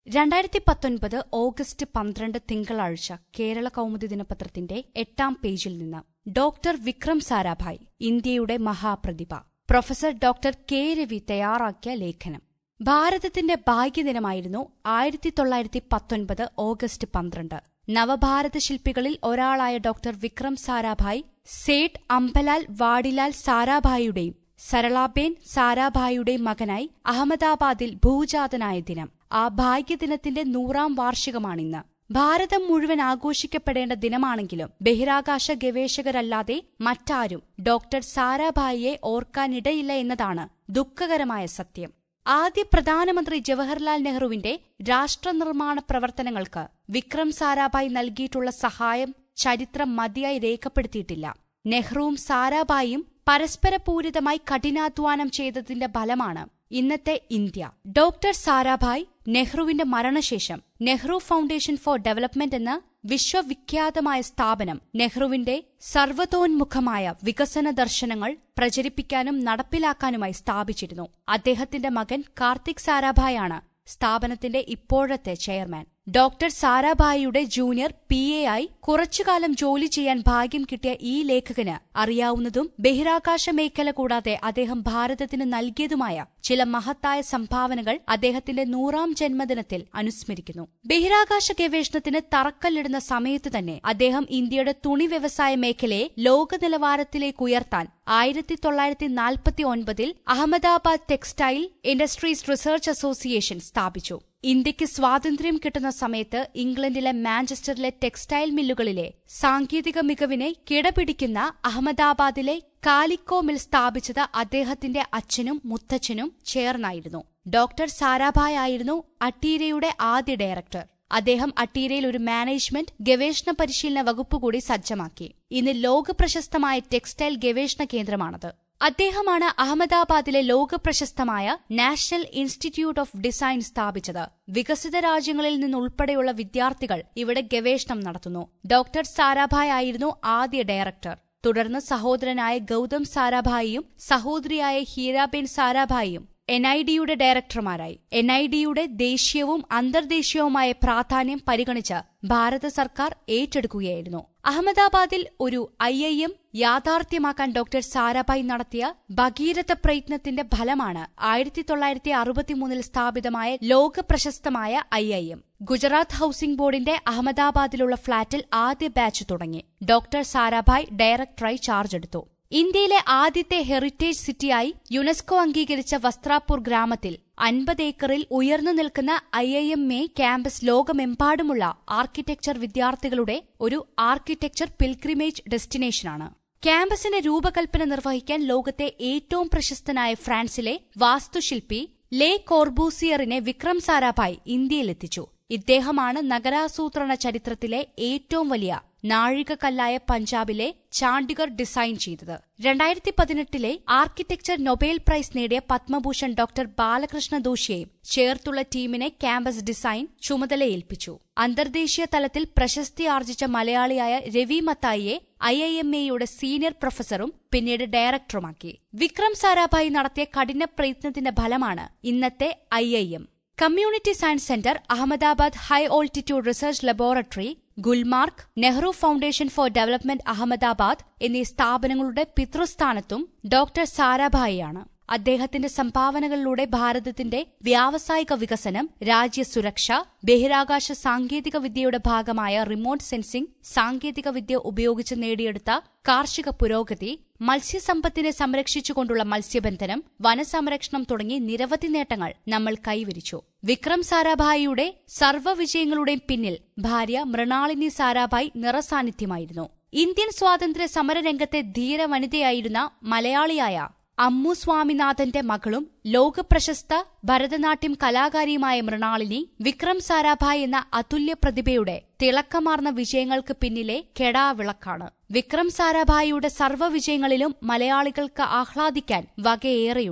രണ്ടായിരത്തി പത്തൊൻപത് ഓഗസ്റ്റ് പന്ത്രണ്ട് തിങ്കളാഴ്ച കേരള കൗമുദി ദിനപത്രത്തിന്റെ എട്ടാം പേജിൽ നിന്ന് ഡോക്ടർ വിക്രം സാരാഭായ് ഇന്ത്യയുടെ മഹാപ്രതിഭ പ്രൊഫസർ ഡോക്ടർ കെ രവി തയ്യാറാക്കിയ ലേഖനം ഭാരതത്തിന്റെ ഭാഗ്യദിനമായിരുന്നു ആയിരത്തി തൊള്ളായിരത്തി പത്തൊൻപത് ഓഗസ്റ്റ് പന്ത്രണ്ട് നവഭാരത ശില്പികളിൽ ഒരാളായ ഡോക്ടർ വിക്രം സാരാഭായ് സേഠ് അംബലാൽ വാഡിലാൽ സാരാഭായിയുടെയും സരളാബേൻ സാരാഭായിയുടെയും മകനായി അഹമ്മദാബാദിൽ ഭൂജാതനായ ദിനം ആ ഭാഗ്യദിനത്തിന്റെ നൂറാം വാർഷികമാണിന്ന് ഭാരതം മുഴുവൻ ആഘോഷിക്കപ്പെടേണ്ട ദിനമാണെങ്കിലും ബഹിരാകാശ ഗവേഷകരല്ലാതെ മറ്റാരും ഡോക്ടർ സാരാഭായിയെ ഓർക്കാനിടയില്ല എന്നതാണ് ദുഃഖകരമായ സത്യം ആദ്യ പ്രധാനമന്ത്രി ജവഹർലാൽ നെഹ്റുവിന്റെ രാഷ്ട്രനിർമ്മാണ പ്രവർത്തനങ്ങൾക്ക് വിക്രം സാരാഭായ് നൽകിയിട്ടുള്ള സഹായം ചരിത്രം മതിയായി രേഖപ്പെടുത്തിയിട്ടില്ല നെഹ്റുവും സാരാഭായും പരസ്പരപൂരിതമായി കഠിനാധ്വാനം ചെയ്തതിന്റെ ഫലമാണ് ഇന്നത്തെ ഇന്ത്യ ഡോക്ടർ സാരാഭായ് നെഹ്റുവിന്റെ മരണശേഷം നെഹ്റു ഫൗണ്ടേഷൻ ഫോർ ഡെവലപ്മെന്റ് എന്ന വിശ്വവിഖ്യാതമായ സ്ഥാപനം നെഹ്റുവിന്റെ സർവതോന്മുഖമായ വികസന ദർശനങ്ങൾ പ്രചരിപ്പിക്കാനും നടപ്പിലാക്കാനുമായി സ്ഥാപിച്ചിരുന്നു അദ്ദേഹത്തിന്റെ മകൻ കാർത്തിക് സാരാഭായാണ് സ്ഥാപനത്തിന്റെ ഇപ്പോഴത്തെ ചെയർമാൻ ഡോക്ടർ സാരാഭായിയുടെ ജൂനിയർ പി എ ആയി കുറച്ചുകാലം ജോലി ചെയ്യാൻ ഭാഗ്യം കിട്ടിയ ഈ ലേഖകന് അറിയാവുന്നതും ബഹിരാകാശ മേഖല കൂടാതെ അദ്ദേഹം ഭാരതത്തിന് നൽകിയതുമായ ചില മഹത്തായ സംഭാവനകൾ അദ്ദേഹത്തിന്റെ നൂറാം ജന്മദിനത്തിൽ അനുസ്മരിക്കുന്നു ബഹിരാകാശ ഗവേഷണത്തിന് തറക്കല്ലിടുന്ന സമയത്ത് തന്നെ അദ്ദേഹം ഇന്ത്യയുടെ തുണി വ്യവസായ മേഖലയെ ലോക നിലവാരത്തിലേക്ക് ഉയർത്താൻ ആയിരത്തി തൊള്ളായിരത്തി നാൽപ്പത്തി ഒൻപതിൽ Ahmedabad textile industries research association സ്ഥാപിച്ചു ഇന്ത്യക്ക് സ്വാതന്ത്ര്യം കിട്ടുന്ന സമയത്ത് ഇംഗ്ലണ്ടിലെ മാഞ്ചസ്റ്ററിലെ ടെക്സ്റ്റൈൽ മില്ലുകളിലെ സാങ്കേതിക മികവിനെ കിടപിടിക്കുന്ന അഹമ്മദാബാദിലെ കാലിക്കോ മിൽ സ്ഥാപിച്ചത് അദ്ദേഹത്തിന്റെ അച്ഛനും മുത്തച്ഛനും ചേർന്നായിരുന്നു ഡോക്ടർ സാരാഭായ് ആയിരുന്നു അട്ടീരയുടെ ആദ്യ ഡയറക്ടർ അദ്ദേഹം അട്ടീരയിൽ ഒരു മാനേജ്മെന്റ് ഗവേഷണ പരിശീലന വകുപ്പ് കൂടി സജ്ജമാക്കി ഇന്ന് ലോകപ്രശസ്തമായ ടെക്സ്റ്റൈൽ ഗവേഷണ കേന്ദ്രമാണത് അദ്ദേഹമാണ് അഹമ്മദാബാദിലെ ലോകപ്രശസ്തമായ നാഷണൽ ഇൻസ്റ്റിറ്റ്യൂട്ട് ഓഫ് ഡിസൈൻ സ്ഥാപിച്ചത് വികസിത രാജ്യങ്ങളിൽ നിന്നുൾപ്പെടെയുള്ള വിദ്യാർത്ഥികൾ ഇവിടെ ഗവേഷണം നടത്തുന്നു ഡോക്ടർ സാരാഭായ് ആയിരുന്നു ആദ്യ ഡയറക്ടർ തുടർന്ന് സഹോദരനായ ഗൌതം സാരാഭായിയും സഹോദരിയായ ഹീരാബേൻ സാരാഭായിയും എൻ ഐ ഡിയുടെ ഡയറക്ടർമാരായി എൻ ഐ ഡിയുടെ ദേശീയവും അന്തർദേശീയവുമായ പ്രാധാന്യം പരിഗണിച്ച് ഭാരത സർക്കാർ ഏറ്റെടുക്കുകയായിരുന്നു അഹമ്മദാബാദിൽ ഒരു ഐ ഐ എം യാഥാർത്ഥ്യമാക്കാൻ ഡോക്ടർ സാരാഭായ് നടത്തിയ ഭഗീരഥ പ്രയത്നത്തിന്റെ ഫലമാണ് ആയിരത്തി തൊള്ളായിരത്തി അറുപത്തിമൂന്നിൽ സ്ഥാപിതമായ ലോക പ്രശസ്തമായ I I M Gujarat housing ബോർഡിന്റെ അഹമ്മദാബാദിലുള്ള ഫ്ളാറ്റിൽ ആദ്യ ബാച്ച് തുടങ്ങി ഡോക്ടർ സാരാഭായ് ഡയറക്ടറായി ചാർജ് എടുത്തു ഇന്ത്യയിലെ ആദ്യത്തെ ഹെറിറ്റേജ് സിറ്റിയായി യുനെസ്കോ അംഗീകരിച്ച വസ്ത്രാപൂർ ഗ്രാമത്തിൽ അൻപത് ഏക്കറിൽ ഉയർന്നു നിൽക്കുന്ന I I M A campus ലോകമെമ്പാടുമുള്ള ആർക്കിടെക്ചർ വിദ്യാർത്ഥികളുടെ ഒരു ആർക്കിടെക്ചർ പിൽഗ്രിമേജ് ഡെസ്റ്റിനേഷനാണ് ക്യാമ്പസിന്റെ രൂപകൽപ്പന നിർവഹിക്കാൻ ലോകത്തെ ഏറ്റവും പ്രശസ്തനായ ഫ്രാൻസിലെ വാസ്തുശില്പി ലേ കോർബൂസിയറിനെ വിക്രം സാരാഭായ് ഇന്ത്യയിലെത്തിച്ചു ഇദ്ദേഹമാണ് നഗരാസൂത്രണ ചരിത്രത്തിലെ ഏറ്റവും വലിയ നാഴികക്കല്ലായ പഞ്ചാബിലെ ചാണ്ഡിഗർ ഡിസൈൻ ചെയ്തത് രണ്ടായിരത്തി പതിനെട്ടിലെ ആർക്കിടെക്ചർ നൊബേൽ പ്രൈസ് നേടിയ പത്മഭൂഷൺ ഡോക്ടർ ബാലകൃഷ്ണ ദോഷിയെയും ചേർത്തുള്ള ടീമിനെ ക്യാമ്പസ് ഡിസൈൻ ചുമതലയേൽപ്പിച്ചു അന്തർദേശീയ തലത്തിൽ പ്രശസ്തി ആർജിച്ച മലയാളിയായ രവി മത്തായിയെ ഐ ഐ എം എയുടെ സീനിയർ പ്രൊഫസറും പിന്നീട് ഡയറക്ടറുമാക്കി വിക്രം സാരാഭായ് നടത്തിയ കഠിന പ്രയത്നത്തിന്റെ ഫലമാണ് ഇന്നത്തെ I I M community science centre Ahmedabad high altitude research laboratory Gulmarg Nehru foundation for development Ahmedabad എന്നീ സ്ഥാപനങ്ങളുടെ പിതൃസ്ഥാനത്തും ഡോക്ടർ സാരാഭായിയാണ് അദ്ദേഹത്തിന്റെ സംഭാവനകളിലൂടെ ഭാരതത്തിന്റെ വ്യാവസായിക വികസനം രാജ്യസുരക്ഷ ബഹിരാകാശ സാങ്കേതിക വിദ്യയുടെ ഭാഗമായ റിമോട്ട് സെൻസിംഗ് സാങ്കേതിക വിദ്യ ഉപയോഗിച്ച് നേടിയെടുത്ത കാർഷിക പുരോഗതി മത്സ്യസമ്പത്തിനെ സംരക്ഷിച്ചുകൊണ്ടുള്ള മത്സ്യബന്ധനം വനസംരക്ഷണം തുടങ്ങി നിരവധി നേട്ടങ്ങൾ നമ്മൾ കൈവരിച്ചു വിക്രം സാരാഭായിയുടെ സർവ്വവിജയങ്ങളുടെയും പിന്നിൽ ഭാര്യ മൃണാളിനി സാരാഭായ് നിറസാന്നിധ്യമായിരുന്നു ഇന്ത്യൻ സ്വാതന്ത്ര്യ സമരരംഗത്തെ ധീര വനിതയായിരുന്ന മലയാളിയായ അമ്മു സ്വാമിനാഥന്റെ മകളും ലോകപ്രശസ്ത ഭരതനാട്യം കലാകാരിയുമായ മൃണാളിനി വിക്രം സാരാഭായ് എന്ന അതുല്യ പ്രതിഭയുടെ തിളക്കമാർന്ന വിജയങ്ങൾക്ക് പിന്നിലെ കെടാവിളക്കാണ് വിക്രം സാരാഭായിയുടെ സർവ്വവിജയങ്ങളിലും മലയാളികൾക്ക് ആഹ്ലാദിക്കാൻ വകയേറെയുണ്ട്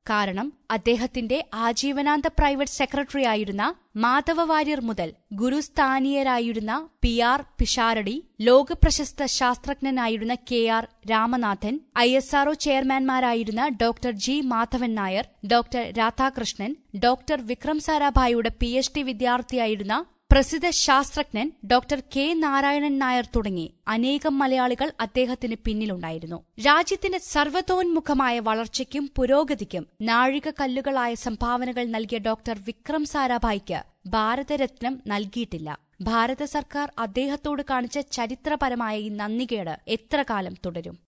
കാരണം അദ്ദേഹത്തിന്റെ ആജീവനാന്ത പ്രൈവറ്റ് സെക്രട്ടറി ആയിരുന്ന മാധവ വാര്യർ മുതൽ ഗുരുസ്ഥാനീയരായിരുന്ന പി ആർ പിഷാരടി ലോകപ്രശസ്ത ശാസ്ത്രജ്ഞനായിരുന്ന K R Ramanathan I S R O ചെയർമാൻമാരായിരുന്ന doctor G Madhavan Nair doctor Radhakrishnan doctor Vikram സാരാഭായിയുടെ പി എച്ച് ഡി വിദ്യാർത്ഥിയായിരുന്ന പ്രസിദ്ധ ശാസ്ത്രജ്ഞൻ ഡോക്ടർ കെ നാരായണൻ നായർ തുടങ്ങി അനേകം മലയാളികൾ അദ്ദേഹത്തിന് പിന്നിലുണ്ടായിരുന്നു രാജ്യത്തിന്റെ സർവതോന്മുഖമായ വളർച്ചയ്ക്കും പുരോഗതിക്കും നാഴികക്കല്ലുകളായ സംഭാവനകൾ നൽകിയ ഡോക്ടർ വിക്രം സാരാഭായിക്ക് ഭാരതരത്നം നൽകിയിട്ടില്ല ഭാരത സർക്കാർ അദ്ദേഹത്തോട് കാണിച്ച ചരിത്രപരമായ ഈ നന്ദികേട് എത്ര കാലം തുടരും